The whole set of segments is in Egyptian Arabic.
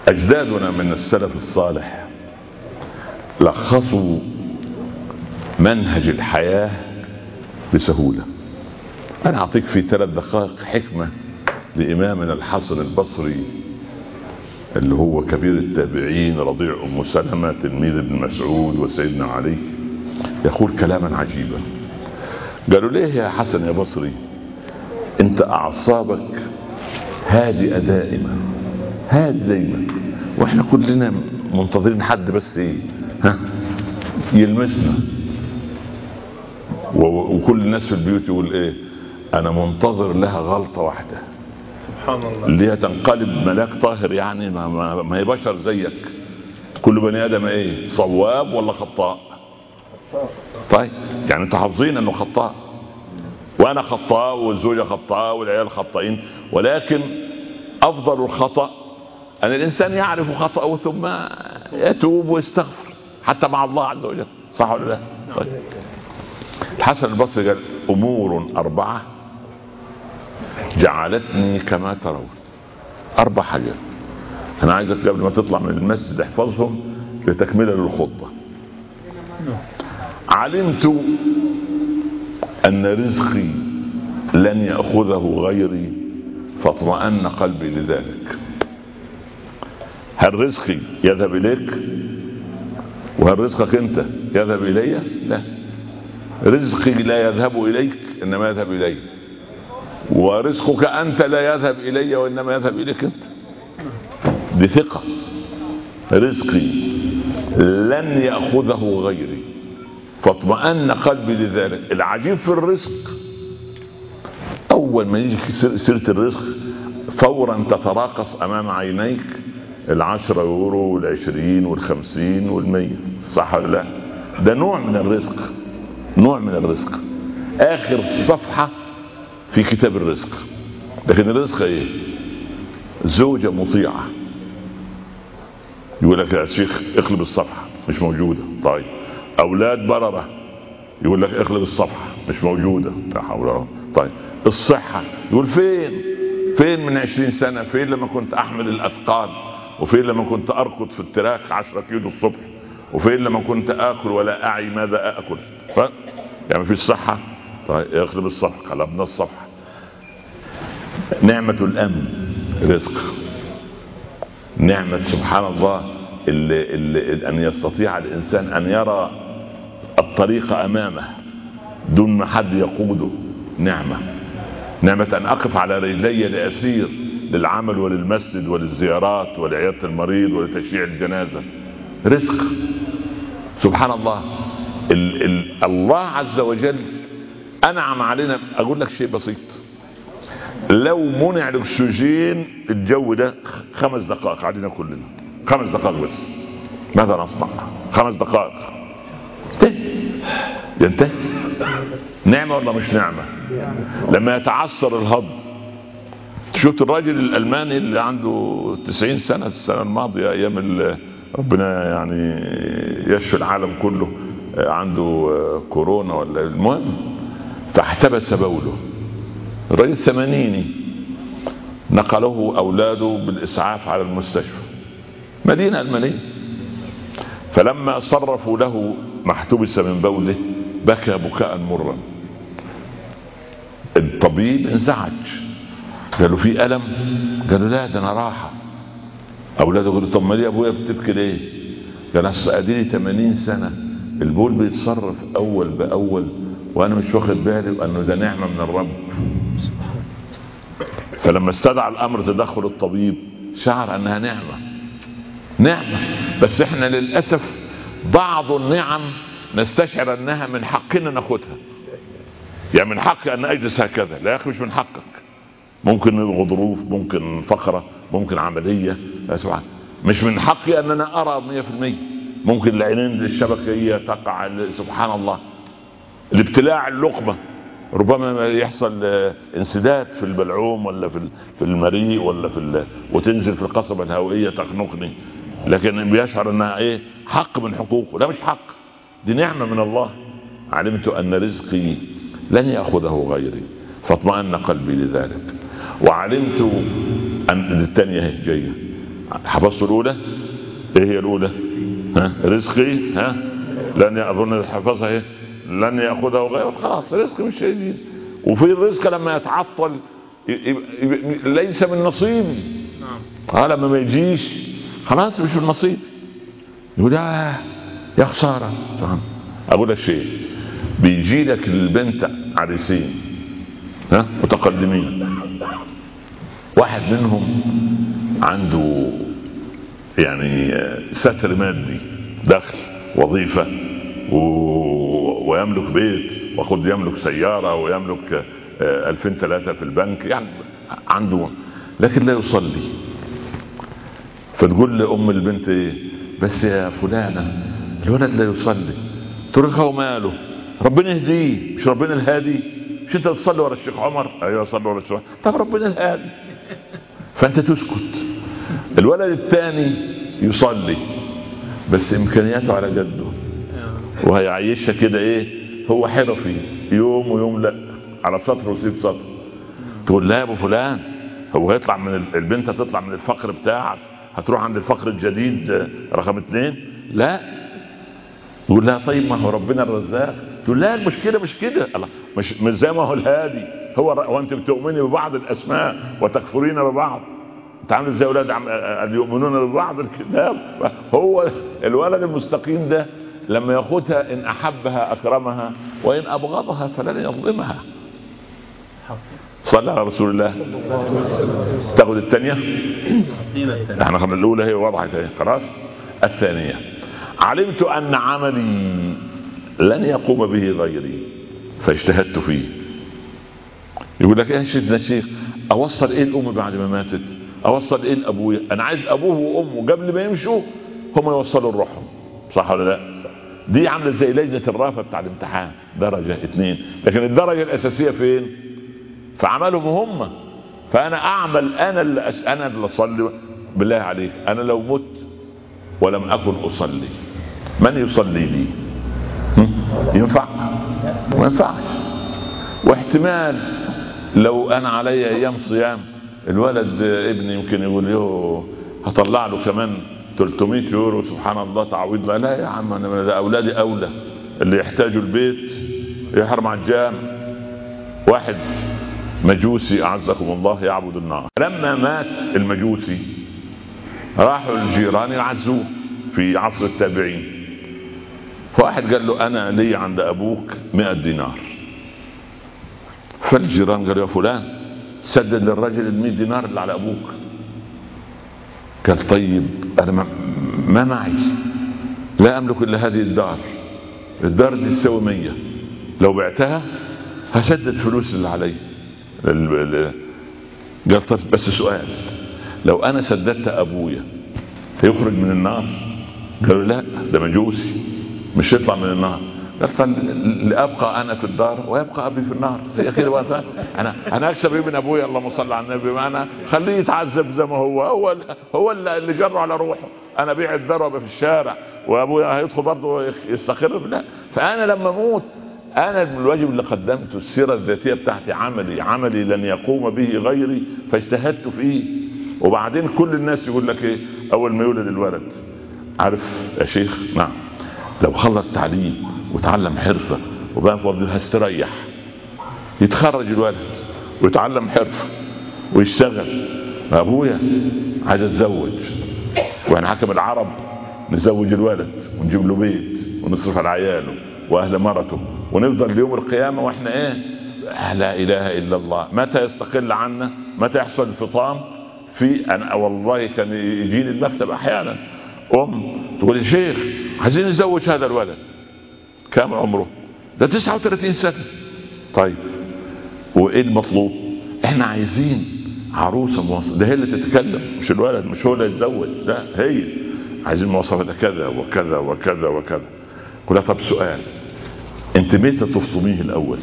أجدادنا من السلف الصالح لخصوا منهج الحياة بسهولة أنا أعطيك في ثلاث دقائق حكمة لإمامنا الحسن البصري اللي هو كبير التابعين رضيع أم سلمة تلميذ ابن مسعود وسيدنا علي يقول كلاما عجيبا قالوا ليه يا حسن يا بصري انت اعصابك هادئه دائما هادئ دايما واحنا كلنا منتظرين حد بس ايه ها يلمسنا و- وكل الناس في البيوت يقول ايه انا منتظر لها غلطه واحده سبحان الله اللي هي تنقلب ملاك طاهر يعني ما, ما, ما هي بشر زيك كل بني ادم ايه صواب ولا خطاء طيب يعني انتوا حافظين انه خطاء وانا خطاء والزوجه خطاء والعيال خطائين ولكن افضل الخطا ان الانسان يعرف خطاه ثم يتوب ويستغفر حتى مع الله عز وجل صح ولا لا؟ طيب الحسن البصري قال امور اربعه جعلتني كما ترون اربع حاجات انا عايزك قبل ما تطلع من المسجد احفظهم لتكمله للخطبه علمت ان رزقي لن ياخذه غيري فاطمأن قلبي لذلك هل رزقي يذهب اليك وهل رزقك انت يذهب الي لا رزقي لا يذهب اليك انما يذهب الي ورزقك انت لا يذهب الي وانما يذهب اليك انت دي ثقه رزقي لن ياخذه غيري فاطمأن قلبي لذلك العجيب في الرزق اول ما يجي سيره الرزق فورا تتراقص امام عينيك العشرة يورو والعشرين والخمسين والمية صح ولا لا ده نوع من الرزق نوع من الرزق اخر صفحة في كتاب الرزق لكن الرزق ايه زوجة مطيعة يقول لك يا شيخ اقلب الصفحة مش موجودة طيب اولاد بررة يقول لك اقلب الصفحة مش موجودة لا حول ولا قوة طيب الصحة يقول فين فين من عشرين سنة فين لما كنت احمل الاثقال وفين لما كنت اركض في التراك عشرة كيلو الصبح وفين لما كنت اكل ولا اعي ماذا اكل ف... يعني في الصحة طيب اقلب الصفحة قلبنا الصفحة نعمة الامن رزق نعمة سبحان الله اللي اللي ان يستطيع الانسان ان يرى الطريق امامه دون ما حد يقوده نعمة نعمة ان اقف على رجلي لاسير للعمل وللمسجد وللزيارات ولعيادة المريض ولتشييع الجنازة رزق سبحان الله ال ال الله عز وجل انعم علينا اقول لك شيء بسيط لو منع الاكسجين الجو ده خمس دقائق علينا كلنا خمس دقائق بس ماذا نصنع خمس دقائق ينتهي نعمة ولا مش نعمة لما يتعثر الهضم شفت الراجل الالماني اللي عنده 90 سنه السنه الماضيه ايام ربنا يعني يشفي العالم كله عنده كورونا ولا المهم فاحتبس بوله الراجل ثمانيني نقله اولاده بالاسعاف على المستشفى مدينه المانيه فلما صرفوا له ما احتبس من بوله بكى بكاء مرا الطبيب انزعج قالوا في الم قالوا لا ده انا راحه اولاده قالوا طب ما ليه ابويا بتبكي ليه قال اصل اديني 80 سنه البول بيتصرف اول باول وانا مش واخد بالي وانه ده نعمه من الرب فلما استدعى الامر تدخل الطبيب شعر انها نعمه نعمه بس احنا للاسف بعض النعم نستشعر انها من حقنا ناخدها يعني من حقي ان اجلس هكذا لا يا اخي مش من حقك ممكن غضروف ممكن فقرة ممكن عملية سبحان مش من حقي ان انا ارى مية في المية ممكن العينين الشبكية تقع سبحان الله الابتلاع اللقمة ربما يحصل انسداد في البلعوم ولا في في المريء ولا في وتنزل في القصبة الهوائية تخنقني لكن بيشعر انها ايه حق من حقوقه لا مش حق دي نعمة من الله علمت ان رزقي لن ياخذه غيري فاطمأن قلبي لذلك وعلمت ان الثانيه جايه حفظت الاولى ايه هي الاولى ها رزقي ها لن اظن حفظها ايه لن ياخذه غيره خلاص رزقي مش هيجي وفي الرزق لما يتعطل ي- ي- ي- ليس من نصيبي نعم اه لما ما يجيش خلاص مش من نصيبي يقول يا يا خساره طبعا. اقول لك شيء بيجي لك البنت عريسين ها متقدمين واحد منهم عنده يعني ستر مادي دخل وظيفة و... ويملك بيت وقد يملك سيارة ويملك آه، ألفين ثلاثة في البنك يعني عنده لكن لا يصلي فتقول لأم البنت إيه بس يا فلانة الولد لا يصلي تركه ماله ربنا يهديه مش ربنا الهادي مش انت تصلي ورا الشيخ عمر ايوه صلي ورا الشيخ عمر. طب ربنا الهادي فانت تسكت الولد الثاني يصلي بس امكانياته على جده وهيعيشها كده ايه هو حرفي يوم ويوم لا على سطر وتسيب سطر تقول لا يا ابو فلان هو هيطلع من ال- البنت هتطلع من الفقر بتاعك هتروح عند الفقر الجديد آه، رقم اثنين لا يقول لها طيب ما هو ربنا الرزاق تقول لا المشكله مش كده الله مش مش زي ما هو الهادي هو هو انت بتؤمني ببعض الاسماء وتكفرين ببعض انت عامل زي اولاد عم اللي يؤمنون ببعض الكتاب هو الولد المستقيم ده لما ياخذها ان احبها اكرمها وان ابغضها فلن يظلمها صلى على رسول الله تاخذ الثانيه احنا خدنا الاولى هي وضعت اهي خلاص الثانيه علمت ان عملي لن يقوم به غيري فاجتهدت فيه يقول لك ايه يا سيدنا الشيخ اوصل ايه الام بعد ما ماتت اوصل ايه لابويا انا عايز ابوه وامه قبل ما يمشوا هم يوصلوا لروحهم صح ولا لا دي عامله زي لجنه الرافه بتاع الامتحان درجه اثنين لكن الدرجه الاساسيه فين في عملهم هم فانا اعمل انا اللي أس... انا اللي اصلي بالله عليك انا لو مت ولم اكن اصلي من يصلي لي هم؟ ينفع ما ينفعش واحتمال لو انا علي ايام صيام الولد ابني يمكن يقول له هطلع له كمان 300 يورو سبحان الله تعويض لا لا يا عم انا ده اولادي اولى اللي يحتاجوا البيت يحرم على الجام واحد مجوسي اعزكم الله يعبد النار لما مات المجوسي راحوا الجيران يعزوه في عصر التابعين فواحد قال له انا لي عند ابوك 100 دينار فالجيران قالوا يا فلان سدد للرجل ال 100 دينار اللي على ابوك قال طيب انا ما, ما معي لا املك الا هذه الدار الدار دي تساوي 100 لو بعتها هسدد فلوس اللي علي ال- ال- قال طب بس سؤال لو انا سددت ابويا هيخرج من النار قالوا لا ده مجوسي مش يطلع من النار قال طب لابقى انا في الدار ويبقى ابي في النار هي كده بقى انا انا اكسب ايه من ابويا اللهم صل على النبي ما انا خليه يتعذب زي ما هو هو هو اللي اللي جره على روحه انا بيع الدار وابقى في الشارع وابويا هيدخل برضه يستقر لا فانا لما اموت انا الواجب اللي قدمته السيره الذاتيه بتاعتي عملي عملي لن يقوم به غيري فاجتهدت فيه وبعدين كل الناس يقول لك ايه اول ما يولد الولد عارف يا شيخ نعم لو خلص تعليم وتعلم حرفه وبقى في وظيفه هيستريح يتخرج الولد ويتعلم حرفه ويشتغل ابويا عايز اتزوج وانا حكم العرب نزوج الولد ونجيب له بيت ونصرف على عياله واهل مرته ونفضل ليوم القيامه واحنا ايه لا اله الا الله متى يستقل عنا متى يحصل الفطام في انا والله كان يجيني المكتب احيانا ام تقول يا شيخ عايزين نزوج هذا الولد كم عمره ده 39 سنه طيب وايه المطلوب احنا عايزين عروسه مواصفة ده هي اللي تتكلم مش الولد مش هو اللي يتزوج لا هي عايزين مواصفات كذا وكذا وكذا وكذا قلت طب سؤال انت متى تفطميه الاول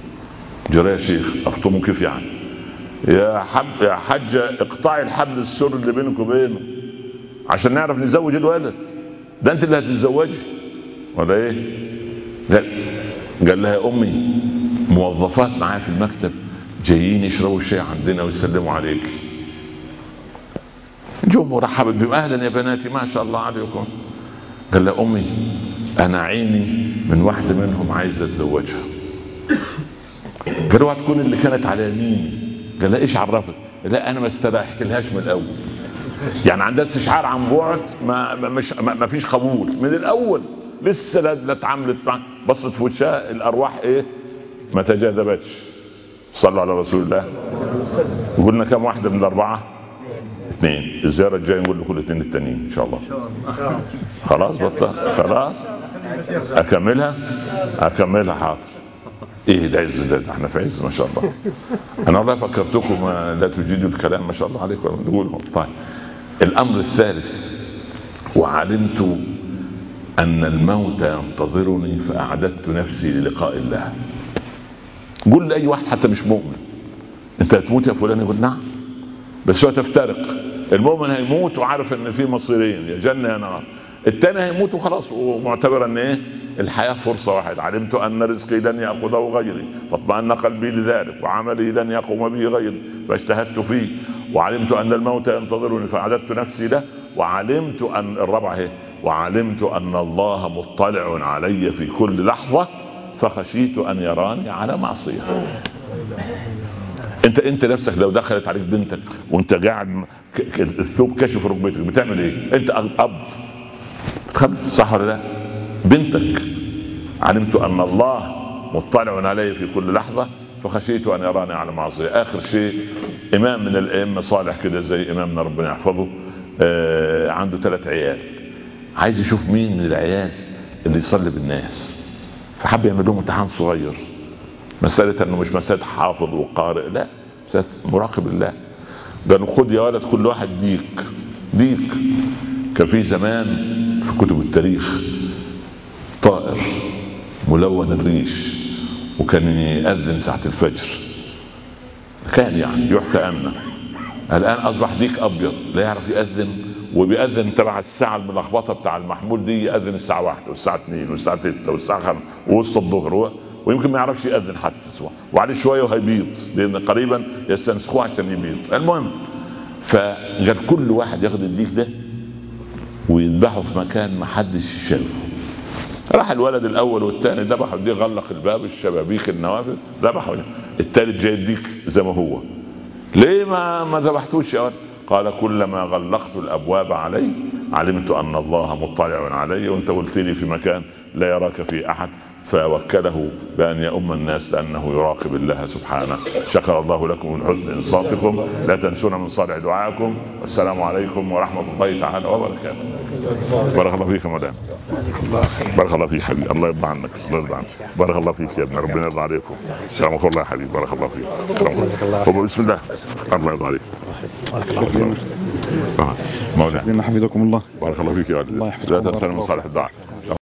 جرى يا شيخ افطمه كيف يعني يا حب يا حاجة اقطعي الحبل السر اللي بينك وبينه عشان نعرف نزوج الولد ده انت اللي هتتزوجي ولا ايه قال قال لها يا امي موظفات معايا في المكتب جايين يشربوا الشاي عندنا ويسلموا عليك جم ورحبت بهم اهلا يا بناتي ما شاء الله عليكم قال لها امي انا عيني من واحده منهم عايزه اتزوجها قالوا هتكون اللي كانت على يميني قال لها ايش عرفك لا انا ما استريحت لهاش من الاول يعني عندها استشعار عن بعد ما ما- مش ما ما فيش قبول من الاول لسه لا لا اتعاملت مع بصت في وشها الارواح ايه ما تجاذبتش صلوا على رسول الله قلنا كم واحده من الاربعه اثنين الزياره الجايه نقول لكل اثنين التانيين ان شاء الله خلاص بطل خلاص اكملها اكملها حاضر ايه العز ده, ده احنا في عز ما شاء الله انا والله فكرتكم آه، لا تجيدوا الكلام ما شاء الله عليكم نقولهم طيب الامر الثالث وعلمت ان الموت ينتظرني فاعددت نفسي للقاء الله قول لاي واحد حتى مش مؤمن انت هتموت يا فلان يقول نعم بس هو تفترق المؤمن هيموت وعارف ان في مصيرين يا جنه يا نار التاني هيموت وخلاص ومعتبر ان ايه الحياه فرصه واحده علمت ان رزقي لن ياخذه غيري فاطمأن قلبي لذلك وعملي لن يقوم به غيري فاجتهدت فيه وعلمت ان الموت ينتظرني فاعددت نفسي له وعلمت ان الرابعه اهي وعلمت ان الله مطلع علي في كل لحظه فخشيت ان يراني على معصيه انت انت نفسك لو دخلت عليك بنتك وانت قاعد ك- ك- الثوب كشف ركبتك بتعمل ايه؟ انت اب بتخاف صح ولا لا؟ بنتك علمت ان الله مطلع علي في كل لحظه فخشيت ان يراني على معصيه اخر شيء امام من الائمه صالح كده زي امامنا ربنا يحفظه آه عنده ثلاث عيال عايز يشوف مين من العيال اللي يصلي بالناس فحب يعمل لهم امتحان صغير مسألة انه مش مسألة حافظ وقارئ لا مسألة مراقب الله قالوا خد يا ولد كل واحد ديك ديك كان في زمان في كتب التاريخ طائر ملون الريش وكان يأذن ساعة الفجر كان يعني يحكى أنه الآن أصبح ديك أبيض لا يعرف يأذن وبيأذن تبع الساعة الملخبطة بتاع المحمول دي يأذن الساعة واحدة والساعة اثنين والساعة ستة والساعة خمسة ووسط الظهر و- ويمكن ما يعرفش يأذن حتى سواء وبعد شوية وهيبيض لأن قريبا يستنسخوه عشان يبيض المهم فقال كل واحد ياخد الديك ده ويذبحه في مكان ما حدش شافه راح الولد الاول والثاني ذبحوا دي غلق الباب الشبابيك النوافذ ذبحوا الثالث جاي الديك زي ما هو ليه ما ما ذبحتوش يا ولد قال كلما غلقت الابواب علي علمت ان الله مطلع علي وانت قلت لي في مكان لا يراك فيه احد فوكله بان يؤم الناس لانه يراقب الله سبحانه شكر الله لكم من حسن انصاتكم لا تنسونا من صالح دعائكم والسلام عليكم ورحمه الله تعالى وبركاته بارك الله فيك يا مدام بارك الله فيك حبيبي الله يرضى عنك الله يرضى عنك بارك الله فيك يا ابني ربنا يرضى عليكم سلامك الله يا حبيبي بارك الله فيك سلام الله هو بسم الله الله يرضى عليك آه. مولانا حفظكم الله بارك الله فيك يا ولد الله يحفظكم لا وبارك تنسانا من الله صالح الدعاء